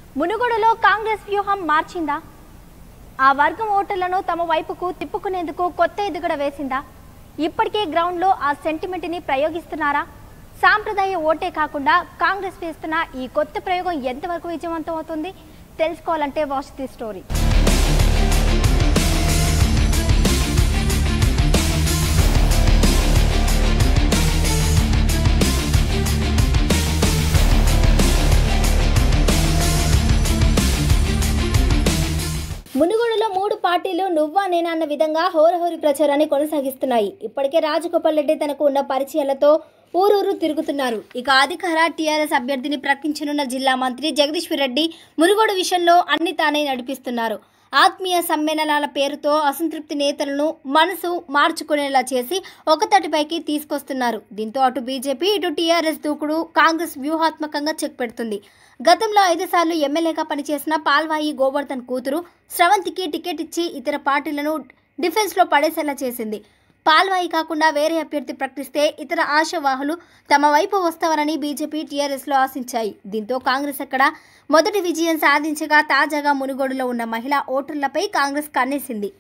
మునుగోడులో కాంగ్రెస్ వ్యూహం మార్చిందా ఆ వర్గం ఓటర్లను తమ వైపుకు తిప్పుకునేందుకు కొత్త ఎదుగుడ వేసిందా ఇప్పటికే గ్రౌండ్లో ఆ సెంటిమెంట్ని ప్రయోగిస్తున్నారా సాంప్రదాయ ఓటే కాకుండా కాంగ్రెస్ వేస్తున్న ఈ కొత్త ప్రయోగం ఎంతవరకు విజయవంతం అవుతుంది తెలుసుకోవాలంటే వాచ్ ది స్టోరీ మునుగోడులో మూడు పార్టీలు నువ్వా నేనా అన్న విధంగా హోరహోరి ప్రచారాన్ని కొనసాగిస్తున్నాయి ఇప్పటికే రాజగోపాల్ రెడ్డి తనకు ఉన్న పరిచయాలతో ఊరూరు తిరుగుతున్నారు ఇక అధికార టీఆర్ఎస్ అభ్యర్థిని ప్రకటించనున్న జిల్లా మంత్రి జగదీశ్వర్ రెడ్డి మునుగోడు విషయంలో అన్ని తానే నడిపిస్తున్నారు ఆత్మీయ సమ్మేళనాల పేరుతో అసంతృప్తి నేతలను మనసు మార్చుకునేలా చేసి ఒకతటిపైకి తీసుకొస్తున్నారు దీంతో అటు బీజేపీ ఇటు టీఆర్ఎస్ దూకుడు కాంగ్రెస్ వ్యూహాత్మకంగా చెక్ పెడుతుంది గతంలో ఐదు సార్లు ఎమ్మెల్యేగా పనిచేసిన పాల్వాయి గోవర్ధన్ కూతురు స్రవంతికి టికెట్ ఇచ్చి ఇతర పార్టీలను డిఫెన్స్లో పడేసేలా చేసింది పాల్వాయి కాకుండా వేరే అభ్యర్థి ప్రకటిస్తే ఇతర ఆశావాహులు తమ వైపు వస్తారని బీజేపీ టీఆర్ఎస్లో ఆశించాయి దీంతో కాంగ్రెస్ అక్కడ మొదటి విజయం సాధించగా తాజాగా మునుగోడులో ఉన్న మహిళా ఓటర్లపై కాంగ్రెస్ కన్నేసింది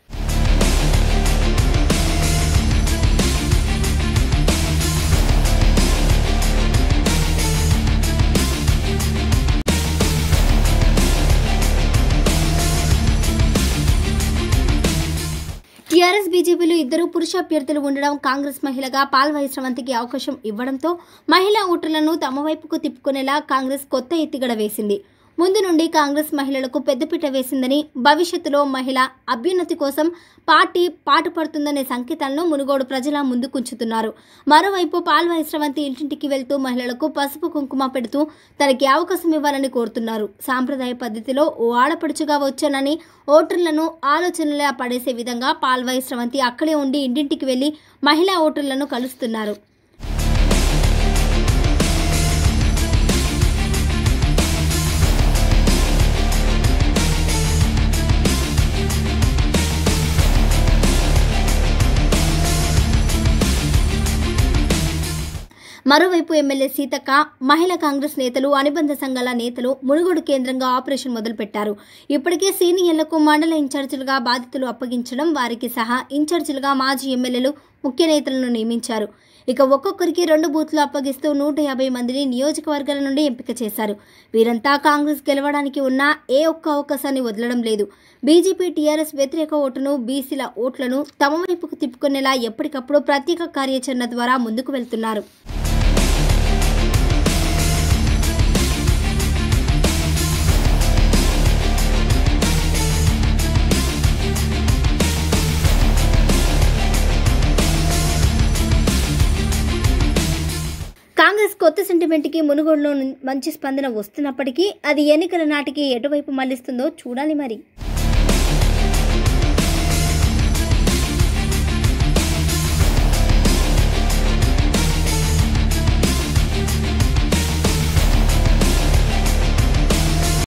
టీఆర్ఎస్ బీజేపీలు ఇద్దరు పురుష అభ్యర్థులు ఉండడం కాంగ్రెస్ మహిళగా పాల్వాయి స్రవంతికి అవకాశం ఇవ్వడంతో మహిళా ఓటర్లను తమ వైపుకు తిప్పుకునేలా కాంగ్రెస్ కొత్త ఎత్తిగడ వేసింది ముందు నుండి కాంగ్రెస్ మహిళలకు పెద్దపీట వేసిందని భవిష్యత్తులో మహిళ అభ్యున్నతి కోసం పార్టీ పాటుపడుతుందనే సంకేతాలను మునుగోడు ప్రజల ముందుకుంచుతున్నారు మరోవైపు పాల్వాయి స్రవంతి ఇంటింటికి వెళ్తూ మహిళలకు పసుపు కుంకుమ పెడుతూ తనకి అవకాశం ఇవ్వాలని కోరుతున్నారు సాంప్రదాయ పద్ధతిలో ఓ ఆడపడుచుగా వచ్చానని ఓటర్లను ఆలోచనలా పడేసే విధంగా పాల్వాయి స్రవంతి అక్కడే ఉండి ఇంటింటికి వెళ్లి మహిళా ఓటర్లను కలుస్తున్నారు మరోవైపు ఎమ్మెల్యే సీతక్క మహిళా కాంగ్రెస్ నేతలు అనుబంధ సంఘాల నేతలు మునుగోడు కేంద్రంగా ఆపరేషన్ మొదలుపెట్టారు ఇప్పటికే సీనియర్లకు మండల ఇన్ఛార్జీలుగా బాధ్యతలు అప్పగించడం వారికి సహా ఇన్ఛార్జీలుగా మాజీ ఎమ్మెల్యేలు ముఖ్య నేతలను నియమించారు ఇక ఒక్కొక్కరికి రెండు బూత్లు అప్పగిస్తూ నూట యాభై మందిని నియోజకవర్గాల నుండి ఎంపిక చేశారు వీరంతా కాంగ్రెస్ గెలవడానికి ఉన్న ఏ ఒక్క అవకాశాన్ని వదలడం లేదు బీజేపీ టీఆర్ఎస్ వ్యతిరేక ఓటును బీసీల ఓట్లను తమ వైపుకు తిప్పుకునేలా ఎప్పటికప్పుడు ప్రత్యేక కార్యాచరణ ద్వారా ముందుకు వెళ్తున్నారు కాంగ్రెస్ కొత్త సెంటిమెంట్కి మునుగోడులో ను- మంచి స్పందన వస్తున్నప్పటికీ అది ఎన్నికల నాటికి ఎటువైపు మళ్లిస్తుందో చూడాలి మరి